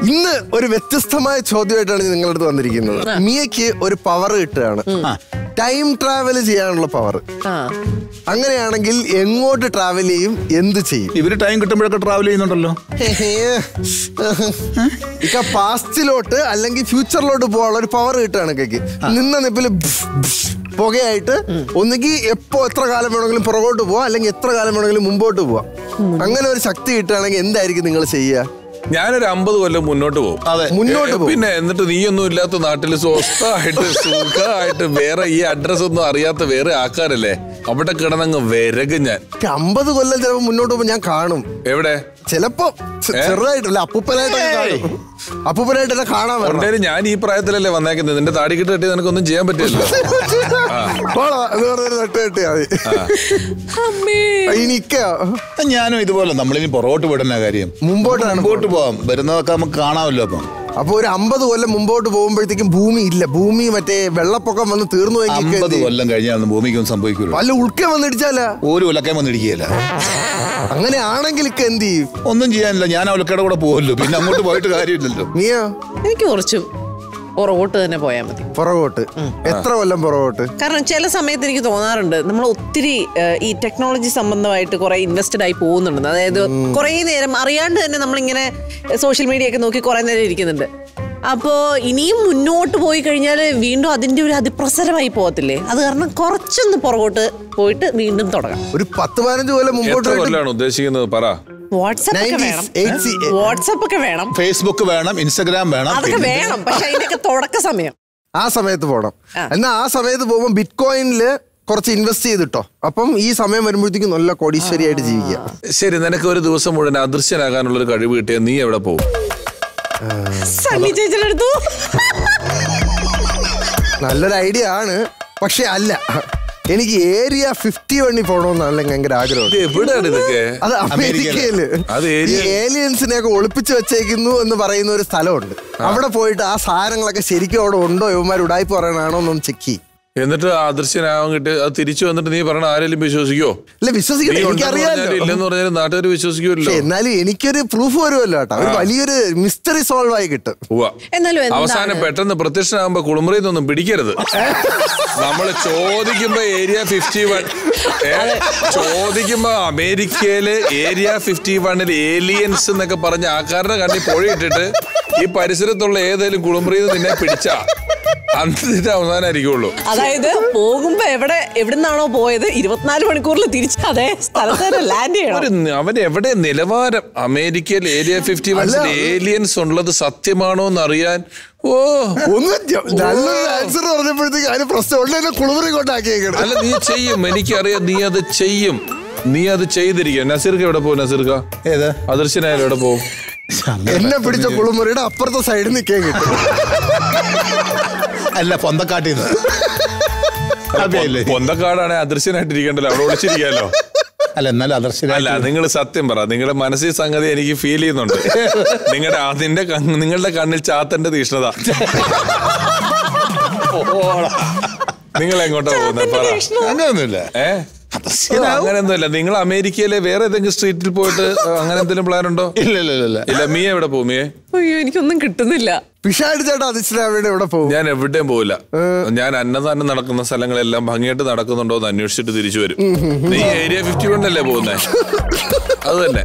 ഇന്ന് ഒരു വ്യത്യസ്തമായ ചോദ്യമായിട്ടാണ് ഞാൻ നിങ്ങളുടെ അടുത്ത് വന്നിരിക്കുന്നത് മിയക്ക് ഒരു പവർ കിട്ടുകയാണ് ടൈം ട്രാവൽ ചെയ്യാനുള്ള പവർ ആ അങ്ങനെയാണെങ്കിൽ എങ്ങോട്ട് ട്രാവൽ ചെയ്യും എന്ത് ചെയ്യും ഇവര് ടൈം കിട്ടുമ്പോഴൊക്കെ ട്രാവൽ ചെയ്യുന്നുണ്ടല്ലോ ഇക്ക പാസ്റ്റിലോട്ട് അല്ലെങ്കിൽ ഫ്യൂച്ചറിലോട്ട് പോകാനുള്ള ഒരു പവർ കിട്ടുകയാണ് ഇക്കയ്ക്ക് നിന്ന നിപ്പില് ബ്ഫ് ബ്ഫ് പുകയായിട്ട് ഒന്നുകിൽ എപ്പോ എത്ര കാലം വേണമെങ്കിലും പുറകോട്ട് പോവാം അല്ലെങ്കിൽ എത്ര കാലം വേണമെങ്കിലും മുമ്പോട്ട് പോവാം അങ്ങനെ ഒരു ശക്തി കിട്ടുകയാണെങ്കിൽ എന്തായിരിക്കും നിങ്ങൾ ചെയ്യുക ഞാനൊരു അമ്പത് കൊല്ലം മുന്നോട്ട് പോകും അതെ മുന്നോട്ട് ഏ, പോകും പിന്നെ എന്നിട്ട് നീയൊന്നും ഇല്ലാത്ത നാട്ടിൽ സ്വസ്ഥമായിട്ട് സുഖമായിട്ട് വേറെ ഈ അഡ്രസ് ഒന്നും അറിയാത്ത വേറെ ആൾക്കാരല്ലേ അവിടെ കിടന്നങ്ങ് വിരകും ഞാൻ അമ്പത് കൊല്ലം ചിലപ്പോ മുന്നോട്ട് പോകുമ്പോൾ ഞാൻ കാണും എവിടെ ചിലപ്പോ ചെ- ചെറുതായിട്ടല്ല അപ്പൂപ്പനായിട്ടൊക്കെ കാണും അപ്പൂപ്പനായിട്ടൊക്കെ കാണാൻ വരണം ഉണ്ടേലും ഞാൻ ഈ പ്രായത്തിലല്ലേ വന്നേക്കുന്നത് നിന്റെ താടി കിട്ടി കെട്ടി നിനക്കൊന്നും ചെയ്യാൻ പറ്റില്ലല്ലോ പോളാ, എന്ന് പറഞ്ഞൊരു തട്ട് കെട്ടിയാ മതി അമ്മേ എനിക്കോ ഞാനും ഇതുപോലെ നമ്മളിനി പുറകോട്ട് വിടുന്ന കാര്യം മുമ്പോട്ടാണ് മുമ്പോട്ട് പോവാം വരുന്നതൊക്കെ നമുക്ക് കാണാമല്ലോ അപ്പം അപ്പൊ ഒരു അമ്പത് കൊല്ലം മുമ്പോട്ട് പോകുമ്പോഴത്തേക്കും ഭൂമി ഇല്ല ഭൂമി മറ്റേ വെള്ളപ്പൊക്കം വന്ന് തീർന്നു അമ്പത് പോയി കൊല്ലം കഴിഞ്ഞാൽ ഭൂമിക്കൊന്നും സംഭവിക്കുള്ളൂ വല്ല ഉൾക്ക വന്നിടിച്ചാല ഒരു ഉലക്കാൻ വന്നിരിക്കുകയല്ല അങ്ങനെ ആണെങ്കിൽ ഇക്ക എന്ത് ചെയ്യും ഒന്നും ചെയ്യാനില്ല ഞാൻ ആ ഉലക്കയുടെ കൂടെ പോകുമല്ലോ പിന്നെ അങ്ങോട്ട് പോയിട്ട് കാര്യമില്ലല്ലോ നീയോ എനിക്ക് കുറച്ച് പുറകോട്ട് തന്നെ പോയാൽ മതി പുറകോട്ട് എത്ര കൊല്ലം പുറകോട്ട് കാരണം ചില സമയത്ത് എനിക്ക് തോന്നാറുണ്ട് നമ്മൾ ഒത്തിരി ഏഹ്, ഈ ടെക്നോളജി സംബന്ധമായിട്ട് കുറെ ഇൻവെസ്റ്റഡ് ആയി പോകുന്നുണ്ട് അതായത് കുറെ നേരം അറിയാണ്ട് തന്നെ നമ്മളിങ്ങനെ സോഷ്യൽ മീഡിയ ഒക്കെ നോക്കി കുറെ നേരം ഇരിക്കുന്നുണ്ട് അപ്പോ ഇനിയും മുന്നോട്ട് പോയി കഴിഞ്ഞാൽ വീണ്ടും അതിന്റെ ഒരു അതിപ്രസരമായി പോകത്തില്ലേ അത് കാരണം കുറച്ചൊന്ന് പുറകോട്ട് പോയിട്ട് വീണ്ടും തുടങ്ങാം ഒരു പത്ത് പതിനഞ്ച് കൊല്ലം മുമ്പോട്ട് എത്ര കൊല്ലാണ് ഉദ്ദേശിക്കുന്നത് പറ വാട്സപ്പ് ഒക്കെ 90s, വേണം 80s, വാട്സപ്പ് ഒക്കെ വേണം ഫേസ്ബുക്ക് വേണം ഇൻസ്റ്റഗ്രാം വേണം അതൊക്കെ പിന്നെ- വേണം പക്ഷെ അതിന്റെയൊക്കെ തുടക്ക സമയം ആ സമയത്ത് പോണം ആ. എന്നാ ആ സമയത്ത് പോകുമ്പോൾ ബിറ്റ് കോയിനില് കുറച്ച് ഇൻവെസ്റ്റ് ചെയ്തിട്ടോ അപ്പം ഈ സമയം വരുമ്പോഴത്തേക്കും നല്ല കോടീശ്വരിയായിട്ട് ജീവിക്കാം ശരി നിനക്ക് ഒരു ദിവസം മുഴുവൻ അദൃശ്യനാകാനുള്ള ഒരു കഴിവ് കിട്ടിയ നീ എവിടെ പോകും സണ്ണി ചേച്ചിയുടെ അടുത്തു നല്ലൊരു ഐഡിയ ആണ് പക്ഷെ അല്ല എനിക്ക് ഏരിയ ഫിഫ്റ്റി വണ്ണി പോകണമെന്നാണ് ഭയങ്കര ആഗ്രഹം എവിടെയാണ് ഇതൊക്കെ അത് അമേരിക്കയില് അത് ഈ ഏരിയ- ഏലിയൻസിനെ ഒക്കെ ഒളിപ്പിച്ചു വെച്ചേക്കുന്നു എന്ന് പറയുന്ന ഒരു സ്ഥലമുണ്ട് അവിടെ പോയിട്ട് ആ സാധനങ്ങളൊക്കെ ശരിക്കും അവിടെ ഉണ്ടോ യവന്മാർ ഉടായ്പ പറയണാണോ എന്നൊന്ന് ചെക്ക് ചെയ്യും എന്നിട്ട് അദൃശ്യനാവാൻ കിട്ടി അത് തിരിച്ചു വന്നിട്ട് നീ പറഞ്ഞ ആരെങ്കിലും വിശ്വസിക്കോ ഇല്ല വിശ്വസിക്കണം നീ ഉണ്ടെന്ന് എനിക്കറിയാലോ പറഞ്ഞാലും ഇല്ലെന്ന് പറഞ്ഞാലും നാട്ടുകാർ വിശ്വസിക്കുമല്ലോ പക്ഷെ എന്നാലും എനിക്കൊരു പ്രൂഫ് വരുമല്ലോ കേട്ടോ ഒരു വലിയൊരു മിസ്റ്ററി സോൾവ് ആയി കിട്ടും ഉവ്വ. എന്നാലും എന്താണ്? അവസാനം പെട്ടെന്ന് പ്രത്യക്ഷനാകുമ്പോ കുളിമുറിയിൽ പിടിക്കരുത് നമ്മൾ ചോദിക്കുമ്പോ ഏരിയ ഫിഫ്റ്റി വൺ ചോദിക്കുമ്പോ അമേരിക്കയില് ഏരിയ ഫിഫ്റ്റി വണ്ണിൽ ഏലിയൻസ് എന്നൊക്കെ പറഞ്ഞ ആൾക്കാരുടെ കണ്ണിൽ പൊഴിയിട്ടിട്ട് ഈ പരിസരത്തുള്ള ഏതെങ്കിലും കുളിമുറിയിൽ നിന്ന് നിന്നെ പിടിച്ചാ അന്നിട്ട് അവസാനമായിരിക്കുള്ളൂ അതായത് പോകുമ്പോ എവിടെ എവിടുന്നാണോ പോയത് ഇരുപത്തിനാല് മണിക്കൂറിൽ തിരിച്ച് അതേ സ്ഥലത്ത് തന്നെ ലാൻഡ് ചെയ്യണം ഒരു നി- അവൻ എവിടെ നിലവാരം അമേരിക്കയിൽ ഏരിയ ഫിഫ്റ്റി വണ്ണിൽ ഏലിയൻസ് ഉള്ളത് സത്യമാണോ എന്ന് അറിയാൻ ഓ ഒന്ന് ജ- നല്ലൊരു ആൻസർ പറഞ്ഞപ്പോഴത്തേക്ക് അതിന് പ്രശ്നം ഉണ്ടെങ്കിൽ കുളിമുറി കൊണ്ടാക്കിയേക്കണം അല്ല നീ ചെയ്യും എനിക്കറിയാം നീ അത് ചെയ്യും നീ അത് ചെയ്തിരിക്കും നസീർക്ക് എവിടെ പോകും നസീർക്ക ഏത് അദർശനായാലും എവിടെ പോകും എന്നെ പിടിച്ച കുളിമുറിയുടെ അപ്പുറത്തെ സൈഡിൽ നിൽക്കാൻ കിട്ടും അല്ല പൊന്തക്കാട്ടിൽ നിന്ന് അതെയല്ലേ പൊന്തക്കാടാണ് അദൃശ്യനായിട്ട് ഇരിക്കണ്ടല്ലോ അവിടെ ഒളിച്ചിരിക്കാലോ അല്ല എന്നാലും അല്ല അദർശന നിങ്ങൾ സത്യം പറ നിങ്ങളുടെ മനസ്സിൽ സംഗതി എനിക്ക് ഫീൽ ചെയ്യുന്നുണ്ട് നിങ്ങളുടെ അതിന്റെ കണ്ണ്- നിങ്ങളുടെ കണ്ണിൽ ചാത്തന്റെ തീഷ്ണത നിങ്ങൾ എങ്ങോട്ടാ പോകുന്നത് പറ അങ്ങനെയൊന്നുമില്ല ഏ അങ്ങനെയൊന്നുമില്ല നിങ്ങൾ അമേരിക്കയിലെ വേറെ ഏതെങ്കിലും സ്ട്രീറ്റിൽ പോയിട്ട് അഹ്, അങ്ങനെ എന്തെങ്കിലും പ്ലാൻ ഉണ്ടോ ഇല്ല ഇല്ല ഇല്ല, ഇല്ല ഇല്ല മീ എവിടെ പോകും മീയെ അയ്യോ എനിക്കൊന്നും കിട്ടുന്നില്ല പിഷാടിച്ചേട്ടാ അതിശ്രാവിടെ എവിടെ പോകും ഞാൻ എവിടെയും പോവില്ല ഞാൻ അന്നദാനം നടക്കുന്ന സ്ഥലങ്ങളെല്ലാം ഭംഗിയായിട്ട് നടക്കുന്നുണ്ടോ എന്ന് അന്വേഷിച്ചിട്ട് തിരിച്ചു വരും നീ ഏരിയ ഫിഫ്റ്റി വൺ അല്ലേ പോകുന്നേ അത് തന്നെ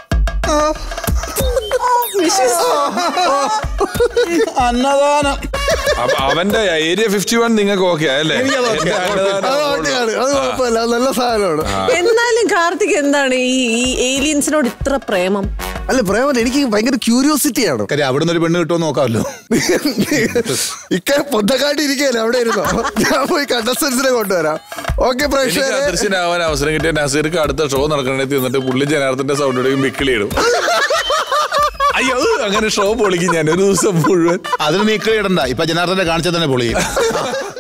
അന്നദാനം അപ്പൊ അവന്റെ ഏരിയ ഫിഫ്റ്റി വൺ നിങ്ങൾക്ക് ഓക്കെ അല്ലേ എനിക്കത് okay. എന്റെ അന്നദാനം അത് ഓക്കെയാണ് അത് കുഴപ്പമില്ല അത് നല്ല സാധനമാണ് എന്നാലും കാർത്തിക് എന്താണ് ഈ ഈ ഏലിയൻസിനോട് ഇത്ര പ്രേമം അല്ല പ്രേമൻ എനിക്ക് ഭയങ്കര ക്യൂരിയോസിറ്റിയാണ് കാര്യം അവിടുന്ന് ഒരു പെണ്ണ് കിട്ടുമോ നോക്കാമല്ലോ ഇക്ക പൊന്തക്കാട്ടി ഇരിക്കല്ലേ അവിടെ ഇരുന്നോ ഞാൻ പോയി കണ്ടസ്റ്റൻസിനെ കൊണ്ടുവരാം ഓക്കെ എനിക്ക് പ്രേക്ഷകരെ അദൃശ്യനാവാൻ അവസരം കിട്ടിയ നസീർക്ക് അടുത്ത ഷോ നടക്കണേത്തി എന്നിട്ട് പുള്ളി ജനാർദ്ദന്റെ സൗണ്ട് ഇടുകയും വിക്കിളിയിടും അയ്യോ അങ്ങനെ ഷോ പൊളിക്കും ഞാൻ ഒരു ദിവസം മുഴുവൻ അതിന് നീക്കളി ഇടണ്ട ഇപ്പൊ ജനാർദ്ദനെ കാണിച്ചാൽ തന്നെ പൊളിയും